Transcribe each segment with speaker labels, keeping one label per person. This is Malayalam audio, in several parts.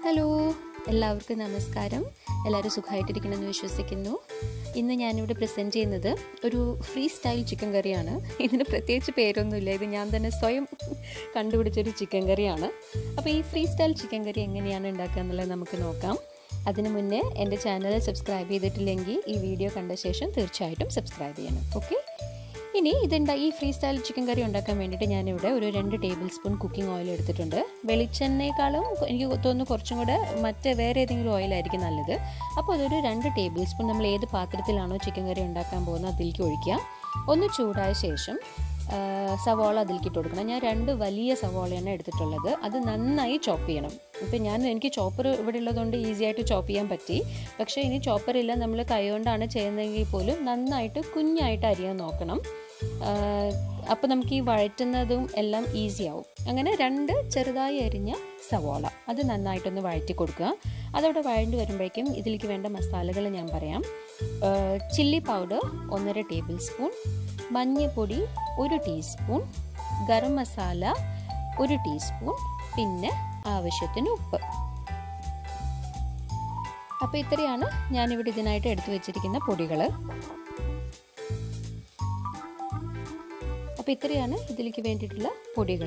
Speaker 1: ഹലോ എല്ലാവർക്കും നമസ്കാരം എല്ലാവരും സുഖമായിട്ടിരിക്കണമെന്ന് വിശ്വസിക്കുന്നു ഇന്ന് ഞാനിവിടെ പ്രസൻറ്റ് ചെയ്യുന്നത് ഒരു ഫ്രീ സ്റ്റൈൽ ചിക്കൻ കറിയാണ് ഇതിന് പ്രത്യേകിച്ച് പേരൊന്നുമില്ല ഇത് ഞാൻ തന്നെ സ്വയം കണ്ടുപിടിച്ചൊരു ചിക്കൻ കറിയാണ് അപ്പോൾ ഈ ഫ്രീ സ്റ്റൈൽ ചിക്കൻ കറി എങ്ങനെയാണ് ഉണ്ടാക്കുക എന്നുള്ളത് നമുക്ക് നോക്കാം അതിന് മുന്നേ എൻ്റെ ചാനൽ സബ്സ്ക്രൈബ് ചെയ്തിട്ടില്ലെങ്കിൽ ഈ വീഡിയോ കണ്ട ശേഷം തീർച്ചയായിട്ടും സബ്സ്ക്രൈബ് ചെയ്യണം ഓക്കെ ഇനി ഇതുണ്ടാ ഈ ഫ്രീ സ്റ്റൈൽ ചിക്കൻ കറി ഉണ്ടാക്കാൻ വേണ്ടിയിട്ട് ഞാനിവിടെ ഒരു രണ്ട് ടേബിൾ സ്പൂൺ കുക്കിംഗ് ഓയിൽ എടുത്തിട്ടുണ്ട് വെളിച്ചെണ്ണയെക്കാളും എനിക്ക് തോന്നുന്നു കുറച്ചും കൂടെ മറ്റ് വേറെ ഏതെങ്കിലും ഓയിലായിരിക്കും നല്ലത് അപ്പോൾ അതൊരു രണ്ട് ടേബിൾ സ്പൂൺ നമ്മൾ ഏത് പാത്രത്തിലാണോ ചിക്കൻ കറി ഉണ്ടാക്കാൻ പോകുന്നത് അതിലേക്ക് ഒഴിക്കുക ഒന്ന് ചൂടായ ശേഷം ആ, സവാള അതിലേക്ക് ഇട്ട് കൊടുക്കണം ഞാൻ രണ്ട് വലിയ സവാളയാണ് എടുത്തിട്ടുള്ളത് അത് നന്നായി ചോപ്പ് ചെയ്യണം ഇപ്പം ഞാൻ എനിക്ക് ചോപ്പർ ഇവിടെ ഉള്ളതുകൊണ്ട് ഈസി ആയിട്ട് ചോപ്പ് ചെയ്യാൻ പറ്റി പക്ഷേ ഇനി ചോപ്പർ ഇല്ല നമ്മൾ കൈകൊണ്ടാണ് ചെയ്യുന്നതെങ്കിൽ പോലും നന്നായിട്ട് കുഞ്ഞായിട്ട് അരിയാൻ നോക്കണം അപ്പോൾ നമുക്ക് ഈ വഴറ്റുന്നതും എല്ലാം ഈസി ആവും അങ്ങനെ രണ്ട് ചെറുതായി അരിഞ്ഞ സവാള അത് നന്നായിട്ടൊന്ന് വഴറ്റി കൊടുക്കുക അതവിടെ വഴണ്ടി വരുമ്പോഴേക്കും ഇതിലേക്ക് വേണ്ട മസാലകൾ ഞാൻ പറയാം ചില്ലി പൗഡർ ഒന്നര ടേബിൾ സ്പൂൺ മഞ്ഞൾപ്പൊടി ഒരു ടീസ്പൂൺ ഗരം മസാല ഒരു ടീസ്പൂൺ പിന്നെ ആവശ്യത്തിന് ഉപ്പ് അപ്പോൾ ഇത്രയാണ് ഞാനിവിടെ ഇതിനായിട്ട് എടുത്തു വെച്ചിരിക്കുന്ന പൊടികൾ അപ്പോൾ ഇത്രയാണ് ഇതിലേക്ക് വേണ്ടിയിട്ടുള്ള പൊടികൾ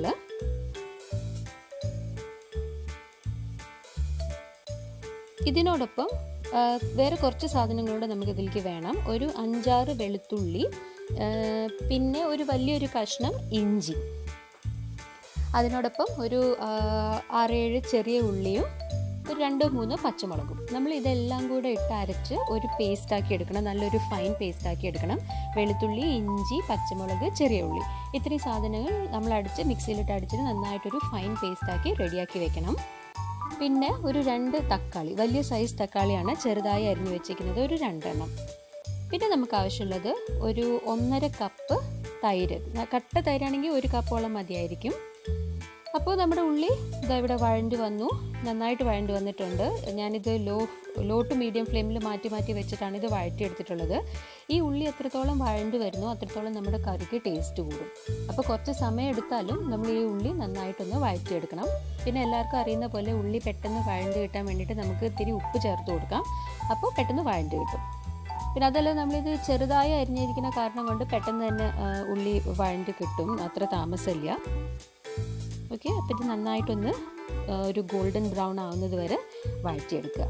Speaker 1: ഇതിനോടൊപ്പം ആ, വേറെ കുറച്ച് സാധനങ്ങളൂടെ നമുക്ക് ഇതിലേക്ക് വേണം ഒരു അഞ്ചാറ് വെളുത്തുള്ളി ആ, പിന്നെ ഒരു വലിയൊരു കഷ്ണം ഇഞ്ചി അതിനോടൊപ്പം ഒരു ആ, ആറേഴ് ചെറിയ ഉള്ളിയും ഒരു രണ്ടോ മൂന്നോ പച്ചമുളകും നമ്മൾ ഇതെല്ലാം കൂടെ ഇട്ട് അരച്ച് ഒരു പേസ്റ്റ് ആക്കി എടുക്കണം നല്ലൊരു ഫൈൻ പേസ്റ്റ് ആക്കി എടുക്കണം വെളുത്തുള്ളി ഇഞ്ചി പച്ചമുളക് ചെറിയ ഉള്ളി ഇത്രയും സാധനങ്ങൾ നമ്മൾ അടിച്ച് മിക്സിയിലിട്ട് അടിച്ചിട്ട് നന്നായിട്ടൊരു ഫൈൻ പേസ്റ്റ് ആക്കി റെഡിയാക്കി വെക്കണം പിന്നെ ഒരു രണ്ട് തക്കാളി വലിയ സൈസ് തക്കാളിയാണ് ചെറുതായി അരിഞ്ഞു വെച്ചിരിക്കുന്നത് ഒരു രണ്ടെണ്ണം പിന്നെ നമുക്ക് ആവശ്യമുള്ളത് ഒരു ഒന്നര കപ്പ് തൈര് കട്ട തൈരാണെങ്കിൽ ഒരു കപ്പോളം മതിയായിരിക്കും അപ്പോൾ നമ്മുടെ ഉള്ളി ഇതാ ഇവിടെ വഴണ്ടി വന്നു നന്നായിട്ട് വഴണ്ടി വന്നിട്ടുണ്ട് ഞാനിത് ലോ ലോ ടു മീഡിയം ഫ്ലെയിമിൽ മാറ്റി മാറ്റി വെച്ചിട്ടാണ് ഇത് വഴറ്റിയെടുത്തിട്ടുള്ളത് ഈ ഉള്ളി എത്രത്തോളം വഴണ്ടി വരുന്നു അത്രത്തോളം നമ്മുടെ കറിക്ക് ടേസ്റ്റ് കൂടും അപ്പോൾ കുറച്ച് സമയം എടുത്താലും നമ്മൾ ഈ ഉള്ളി നന്നായിട്ടൊന്ന് വഴറ്റിയെടുക്കണം പിന്നെ എല്ലാവർക്കും അറിയുന്ന പോലെ ഉള്ളി പെട്ടെന്ന് വഴണ്ടി കിട്ടാൻ വേണ്ടിയിട്ട് നമുക്ക് ഇത്തിരി ഉപ്പ് ചേർത്ത് കൊടുക്കാം അപ്പോൾ പെട്ടെന്ന് വഴണ്ടി കിട്ടും പിന്നെ അതല്ല നമ്മളിത് ചെറുതായി അരിഞ്ഞിരിക്കുന്ന കാരണം കൊണ്ട് പെട്ടെന്ന് തന്നെ ആ, ഉള്ളി വഴണ്ടി കിട്ടും അത്ര താമസമില്ല ഓക്കെ അപ്പോൾ ഇത് നന്നായിട്ടൊന്ന് ആ, ഒരു ഗോൾഡൻ ബ്രൗൺ ആവുന്നത് വരെ വഴറ്റിയെടുക്കുക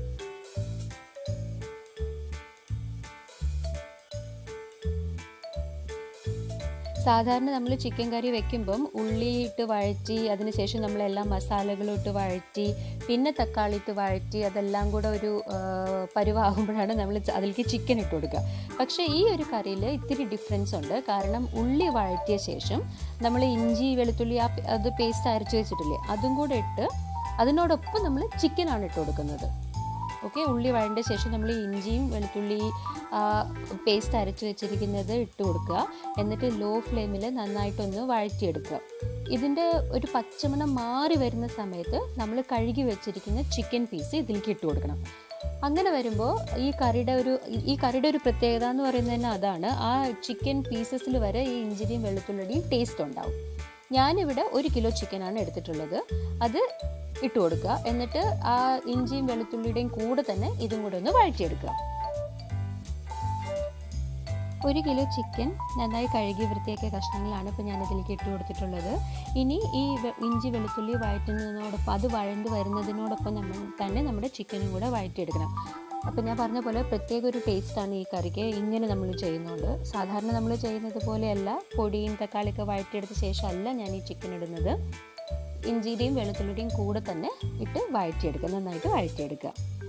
Speaker 1: സാധാരണ നമ്മൾ ചിക്കൻ കറി വെക്കുമ്പം ഉള്ളി ഇട്ട് വഴറ്റി അതിനുശേഷം നമ്മൾ എല്ലാ മസാലകളും ഇട്ട് വഴറ്റി പിന്നെ തക്കാളി ഇട്ട് വഴറ്റി അതെല്ലാം കൂടെ ഒരു ആ, പരുവാകുമ്പോഴാണ് നമ്മൾ അതിലേക്ക് ചിക്കൻ ഇട്ട് കൊടുക്കുക പക്ഷേ ഈ ഒരു കറിയിൽ ഇത്തിരി ഡിഫറൻസ് ഉണ്ട് കാരണം ഉള്ളി വഴറ്റിയ ശേഷം നമ്മൾ ഇഞ്ചി വെളുത്തുള്ളി ആ പെ- അത് പേസ്റ്റ് അരച്ച് വെച്ചിട്ടില്ലേ അതും കൂടെ ഇട്ട് അതിനോടൊപ്പം നമ്മൾ ചിക്കനാണ് ഇട്ട് കൊടുക്കുന്നത് ഓക്കെ ഉള്ളി വഴണ്ട ശേഷം നമ്മൾ ഇഞ്ചിയും വെളുത്തുള്ളി പേസ്റ്റ് അരച്ച് വെച്ചിരിക്കുന്നത് ഇട്ട് കൊടുക്കുക എന്നിട്ട് ലോ ഫ്ലെയിമിൽ നന്നായിട്ടൊന്ന് വഴറ്റിയെടുക്കുക ഇതിൻ്റെ ഒരു പച്ചമണം മാറി വരുന്ന സമയത്ത് നമ്മൾ കഴുകി വെച്ചിരിക്കുന്ന ചിക്കൻ പീസ് ഇതിലേക്ക് ഇട്ട് കൊടുക്കണം അങ്ങനെ വരുമ്പോൾ ഈ കറിയുടെ ഒരു ഈ കറിയുടെ ഒരു പ്രത്യേകത എന്ന് പറയുന്നത് തന്നെ അതാണ് ആ ചിക്കൻ പീസസിൽ വരെ ഈ ഇഞ്ചിരിയും വെളുത്തുള്ളിയുടെയും ടേസ്റ്റ് ഉണ്ടാവും ഞാനിവിടെ ഒരു കിലോ ചിക്കനാണ് എടുത്തിട്ടുള്ളത് അത് ഇട്ട് കൊടുക്കുക എന്നിട്ട് ആ ഇഞ്ചിയും വെളുത്തുള്ളിയുടെയും കൂടെ തന്നെ ഇതും കൂടെ ഒന്ന് വഴറ്റിയെടുക്കുക ഒരു കിലോ ചിക്കൻ നന്നായി കഴുകി വൃത്തിയാക്കിയ കഷ്ണങ്ങളാണ് ഇപ്പോൾ ഞാൻ ഇതിലേക്ക് ഇട്ട് കൊടുത്തിട്ടുള്ളത് ഇനി ഈ വെ- ഇഞ്ചി വെളുത്തുള്ളി വഴറ്റുന്നതിനോടൊപ്പം അത് വഴണ്ട് വരുന്നതിനോടൊപ്പം നമ്മൾ തന്നെ നമ്മുടെ ചിക്കനും കൂടെ വഴറ്റിയെടുക്കണം അപ്പോൾ ഞാൻ പറഞ്ഞ പോലെ പ്രത്യേക ഒരു ടേസ്റ്റാണ് ഈ കറിക്ക് ഇങ്ങനെ നമ്മൾ ചെയ്യുന്നുണ്ട് സാധാരണ നമ്മൾ ചെയ്യുന്നത് പോലെയല്ല പൊടിയും തക്കാളിയൊക്കെ വഴറ്റിയെടുത്ത ശേഷമല്ല ഞാൻ ഈ ചിക്കൻ ഇടുന്നത് ഇഞ്ചിയുടെയും വെളുത്തുള്ളിയുടെയും കൂടെ തന്നെ ഇട്ട് വഴറ്റിയെടുക്കുക നന്നായിട്ട് വഴറ്റിയെടുക്കുക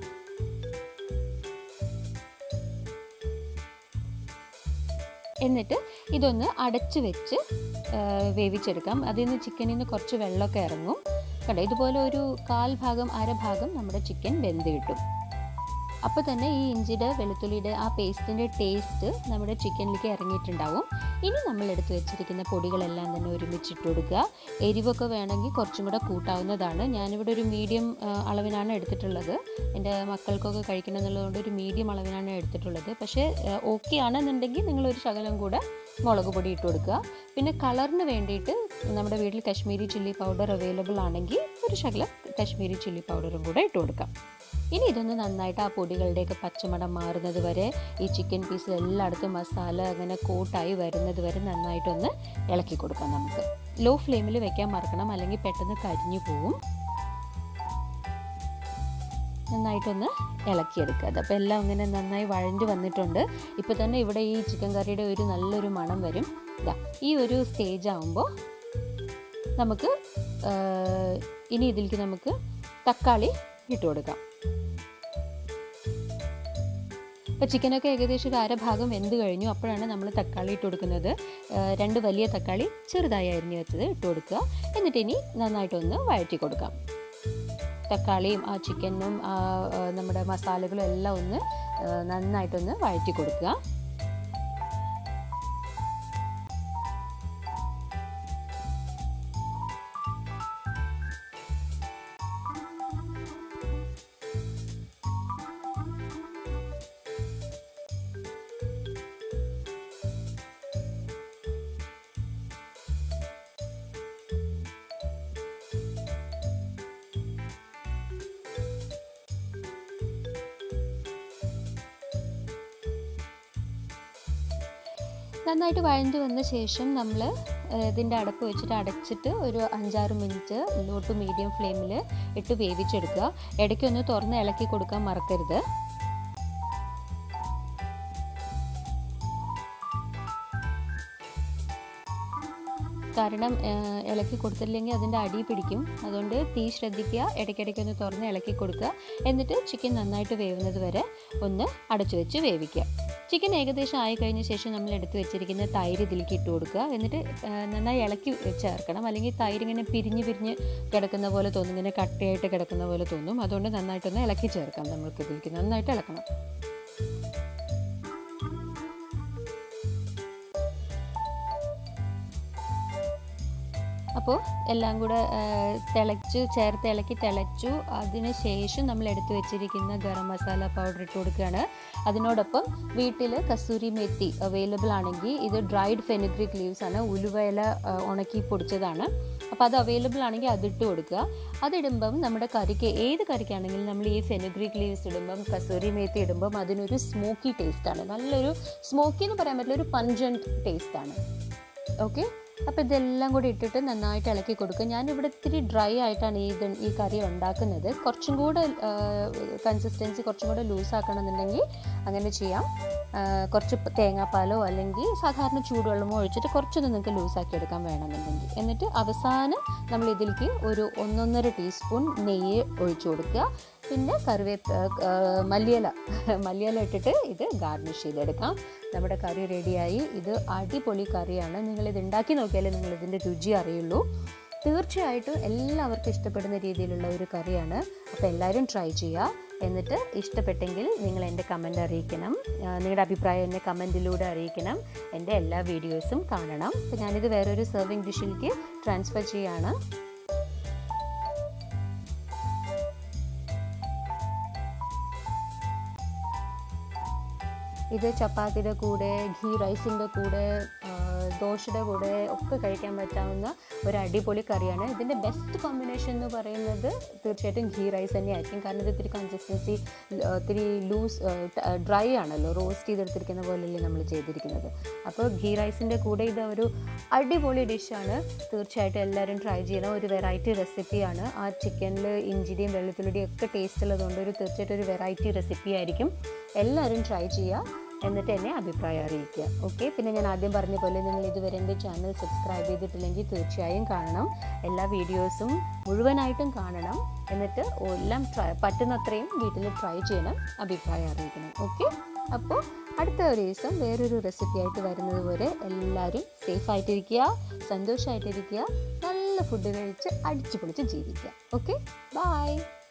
Speaker 1: എന്നിട്ട് ഇതൊന്ന് അടച്ച് വെച്ച് ആ, വേവിച്ചെടുക്കാം അതിൽ നിന്ന് ചിക്കനിൽ നിന്ന് കുറച്ച് വെള്ളമൊക്കെ ഇറങ്ങും കണ്ടോ ഇതുപോലെ ഒരു കാൽ ഭാഗം അര ഭാഗം നമ്മുടെ ചിക്കൻ വെന്ത് കിട്ടും അപ്പോൾ തന്നെ ഈ ഇഞ്ചിയുടെ വെളുത്തുള്ളിയുടെ ആ പേസ്റ്റിൻ്റെ ടേസ്റ്റ് നമ്മുടെ ചിക്കനിലേക്ക് ഇറങ്ങിയിട്ടുണ്ടാവും ഇനി നമ്മൾ എടുത്തു വെച്ചിരിക്കുന്ന പൊടികളെല്ലാം തന്നെ ഒരുമിച്ചിട്ട് കൊടുക്കുക എരിവൊക്കെ വേണമെങ്കിൽ കുറച്ചും കൂടെ കൂട്ടാവുന്നതാണ് ഞാനിവിടെ ഒരു മീഡിയം അളവിനാണ് എടുത്തിട്ടുള്ളത് എൻ്റെ മക്കൾക്കൊക്കെ കഴിക്കണം എന്നുള്ളതുകൊണ്ട് ഒരു മീഡിയം അളവിനാണ് എടുത്തിട്ടുള്ളത് പക്ഷേ ഓക്കെ ആണെന്നുണ്ടെങ്കിൽ നിങ്ങൾ ഒരു ശകലം കൂടെ മുളക് പൊടി ഇട്ട് കൊടുക്കുക പിന്നെ കളറിന് വേണ്ടിയിട്ട് നമ്മുടെ വീട്ടിൽ കശ്മീരി ചില്ലി പൗഡർ അവൈലബിൾ ആണെങ്കിൽ ഒരു ശകലം കശ്മീരി ചില്ലി പൗഡറും കൂടെ ഇട്ട് കൊടുക്കാം ഇനി ഇതൊന്ന് നന്നായിട്ട് ആ പൊടികളുടെയൊക്കെ പച്ചമണം മാറുന്നത് വരെ ഈ ചിക്കൻ പീസിൽ എല്ലായിടത്തും മസാല അങ്ങനെ കോട്ടായി വരുന്നത് വരെ നന്നായിട്ടൊന്ന് ഇളക്കി കൊടുക്കാം നമുക്ക് ലോ ഫ്ലെയിമിൽ വെക്കാൻ മറക്കണം അല്ലെങ്കിൽ പെട്ടെന്ന് കരിഞ്ഞു പോവും നന്നായിട്ടൊന്ന് ഇളക്കിയെടുക്കുക അത് അപ്പോൾ എല്ലാം ഇങ്ങനെ നന്നായി വഴഞ്ഞു വന്നിട്ടുണ്ട് ഇപ്പോൾ തന്നെ ഇവിടെ ഈ ചിക്കൻ കറിയുടെ ഒരു നല്ലൊരു മണം വരും ഇതാ ഈ ഒരു സ്റ്റേജ് ആകുമ്പോൾ നമുക്ക് ഇനി ഇതിലേക്ക് നമുക്ക് തക്കാളി ഇട്ട് കൊടുക്കാം ഇപ്പോൾ ചിക്കനൊക്കെ ഏകദേശം ഒരു അരഭാഗം വെന്ത് കഴിഞ്ഞു അപ്പോഴാണ് നമ്മൾ തക്കാളി ഇട്ട് കൊടുക്കുന്നത് രണ്ട് വലിയ തക്കാളി ചെറുതായി അരിഞ്ഞ് വെച്ചത് ഇട്ട് കൊടുക്കുക എന്നിട്ട് ഇനി നന്നായിട്ടൊന്ന് വഴറ്റി കൊടുക്കാം തക്കാളിയും ആ ചിക്കനും നമ്മുടെ മസാലകളും എല്ലാം ഒന്ന് നന്നായിട്ടൊന്ന് വഴറ്റി കൊടുക്കുക നന്നായിട്ട് വഴഞ്ഞു വന്ന ശേഷം നമ്മൾ ഇതിൻ്റെ അടപ്പ് വെച്ചിട്ട് അടച്ചിട്ട് ഒരു അഞ്ചാറ് മിനിറ്റ് ലോ ടു മീഡിയം ഫ്ലെയിമിൽ ഇട്ട് വേവിച്ചെടുക്കുക ഇടയ്ക്കൊന്ന് തുറന്ന് ഇളക്കി കൊടുക്കാൻ മറക്കരുത് കാരണം ഇളക്കി കൊടുത്തില്ലെങ്കിൽ അതിൻ്റെ അടി പിടിക്കും അതുകൊണ്ട് തീ ശ്രദ്ധിക്കുക ഇടയ്ക്കിടയ്ക്ക് ഒന്ന് തുറന്ന് ഇളക്കി കൊടുക്കുക എന്നിട്ട് ചിക്കൻ നന്നായിട്ട് വേവുന്നത് വരെ ഒന്ന് അടച്ചു വെച്ച് വേവിക്കുക ചിക്കൻ ഏകദേശം ആയി കഴിഞ്ഞ ശേഷം നമ്മൾ എടുത്തു വെച്ചിരിക്കുന്ന തൈര് ഇതിലേക്ക് ഇട്ട് കൊടുക്കുക എന്നിട്ട് നന്നായി ഇളക്കി ചേർക്കണം അല്ലെങ്കിൽ തൈര് ഇങ്ങനെ പിരിഞ്ഞ് പിരിഞ്ഞ് കിടക്കുന്ന പോലെ തോന്നും ഇങ്ങനെ കട്ടയായിട്ട് കിടക്കുന്ന പോലെ തോന്നും അതുകൊണ്ട് നന്നായിട്ടൊന്ന് ഇളക്കി ചേർക്കാം നമ്മൾക്ക് ഇതിലേക്ക് നന്നായിട്ട് ഇളക്കണം അപ്പോൾ എല്ലാം കൂടെ തിളച്ച് ചേർത്ത് ഇളക്കി തിളച്ചു അതിന് ശേഷം നമ്മൾ എടുത്തു വെച്ചിരിക്കുന്ന ഗരം മസാല പൗഡർ ഇട്ട് കൊടുക്കുകയാണ് അതിനോടൊപ്പം വീട്ടിൽ കസൂരി മെത്തി അവൈലബിൾ ആണെങ്കിൽ ഇത് ഡ്രൈഡ് ഫെനുഗ്രിക് ലീവ്സ് ആണ് ഉലുവയില ഉണക്കി പൊടിച്ചതാണ് അപ്പോൾ അത് അവൈലബിൾ ആണെങ്കിൽ അതിട്ട് കൊടുക്കുക അതിടുമ്പം നമ്മുടെ കറിക്ക് ഏത് കറിക്കാണെങ്കിലും നമ്മൾ ഈ ഫെനുഗ്രിക് ലീവ്സ് ഇടുമ്പം കസൂരി മേത്തി ഇടുമ്പം അതിനൊരു സ്മോക്കി ടേസ്റ്റാണ് നല്ലൊരു സ്മോക്കി എന്ന് പറയാൻ പറ്റില്ല ഒരു പഞ്ചൻറ്റ് ടേസ്റ്റാണ് ഓക്കെ അപ്പോൾ ഇതെല്ലാം കൂടി ഇട്ടിട്ട് നന്നായിട്ട് ഇളക്കി കൊടുക്കുക ഞാനിവിടെ ഇത്തിരി ഡ്രൈ ആയിട്ടാണ് ഈ ഇത് ഈ കറി ഉണ്ടാക്കുന്നത് കുറച്ചും കൂടെ കൺസിസ്റ്റൻസി കുറച്ചും കൂടെ ലൂസ് ആക്കണമെന്നുണ്ടെങ്കിൽ അങ്ങനെ ചെയ്യാം കുറച്ച് തേങ്ങാപ്പാലോ അല്ലെങ്കിൽ സാധാരണ ചൂടുവെള്ളമോ ഒഴിച്ചിട്ട് കുറച്ചൊന്ന് നിങ്ങൾക്ക് ലൂസാക്കി എടുക്കാൻ വേണമെന്നുണ്ടെങ്കിൽ എന്നിട്ട് അവസാനം നമ്മൾ ഇതിലേക്ക് ഒരു ഒന്നൊന്നര ടീസ്പൂൺ നെയ്യ് ഒഴിച്ചു കൊടുക്കുക പിന്നെ കറിവേപ്പ് മല്ലിയില മല്ലിയില ഇട്ടിട്ട് ഇത് ഗാർണിഷ് ചെയ്തെടുക്കാം നമ്മുടെ കറി റെഡിയായി ഇത് അടിപൊളി കറിയാണ് നിങ്ങളിത് ഉണ്ടാക്കി നോക്കിയാലേ നിങ്ങൾ ഇതിൻ്റെ രുചി അറിയുള്ളൂ തീർച്ചയായിട്ടും എല്ലാവർക്കും ഇഷ്ടപ്പെടുന്ന രീതിയിലുള്ള ഒരു കറിയാണ് അപ്പോൾ എല്ലാവരും ട്രൈ ചെയ്യുക എന്നിട്ട് ഇഷ്ടപ്പെട്ടെങ്കിൽ നിങ്ങൾ എൻ്റെ കമൻ്റ് അറിയിക്കണം നിങ്ങളുടെ അഭിപ്രായം എന്നെ കമൻറ്റിലൂടെ അറിയിക്കണം എൻ്റെ എല്ലാ വീഡിയോസും കാണണം അപ്പോൾ ഞാനിത് വേറൊരു സെർവിങ് ഡിഷിലേക്ക് ട്രാൻസ്ഫർ ചെയ്യാണ് ഇത് ചപ്പാത്തിയുടെ കൂടെ ഘീ റൈസിൻ്റെ കൂടെ ദോശയുടെ കൂടെ ഒക്കെ കഴിക്കാൻ പറ്റാവുന്ന ഒരു അടിപൊളി കറിയാണ് ഇതിൻ്റെ ബെസ്റ്റ് കോമ്പിനേഷൻ എന്ന് പറയുന്നത് തീർച്ചയായിട്ടും ഘീ റൈസ് തന്നെയായിരിക്കും കാരണം ഇത് ഇത്തിരി കൺസിസ്റ്റൻസി ഇത്തിരി ലൂസ് ഡ്രൈ ആണല്ലോ റോസ്റ്റ് ചെയ്തെടുത്തിരിക്കുന്ന പോലെയല്ലേ നമ്മൾ ചെയ്തിരിക്കുന്നത് അപ്പോൾ ഘീ റൈസിൻ്റെ കൂടെ ഇത് ഒരു അടിപൊളി ഡിഷാണ് തീർച്ചയായിട്ടും എല്ലാവരും ട്രൈ ചെയ്യണം ഒരു വെറൈറ്റി റെസിപ്പിയാണ് ആ ചിക്കനിൽ ഇഞ്ചിയുടെയും വെളുത്തുള്ളിയുടെയും ഒക്കെ ടേസ്റ്റ് ഉള്ളതുകൊണ്ട് ഒരു തീർച്ചയായിട്ടും ഒരു വെറൈറ്റി റെസിപ്പി ആയിരിക്കും എല്ലാവരും ട്രൈ ചെയ്യുക എന്നിട്ട് എന്നെ അഭിപ്രായം അറിയിക്കുക ഓക്കെ പിന്നെ ഞാൻ ആദ്യം പറഞ്ഞ പോലെ നിങ്ങൾ ഇതുവരെ എൻ്റെ ചാനൽ സബ്സ്ക്രൈബ് ചെയ്തിട്ടില്ലെങ്കിൽ തീർച്ചയായും കാണണം എല്ലാ വീഡിയോസും മുഴുവനായിട്ടും കാണണം എന്നിട്ട് എല്ലാം ട്രൈ പറ്റുന്നത്രയും വീട്ടിൽ ട്രൈ ചെയ്യണം അഭിപ്രായം അറിയിക്കണം ഓക്കെ അപ്പോൾ അടുത്ത ഒരു ദിവസം വേറൊരു റെസിപ്പി ആയിട്ട് വരുന്നത് വരെ എല്ലാവരും സേഫായിട്ടിരിക്കുക സന്തോഷമായിട്ടിരിക്കുക നല്ല ഫുഡ് കഴിച്ച് അടിച്ചു പൊളിച്ച് ജീവിക്കുക ഓക്കെ ബായ്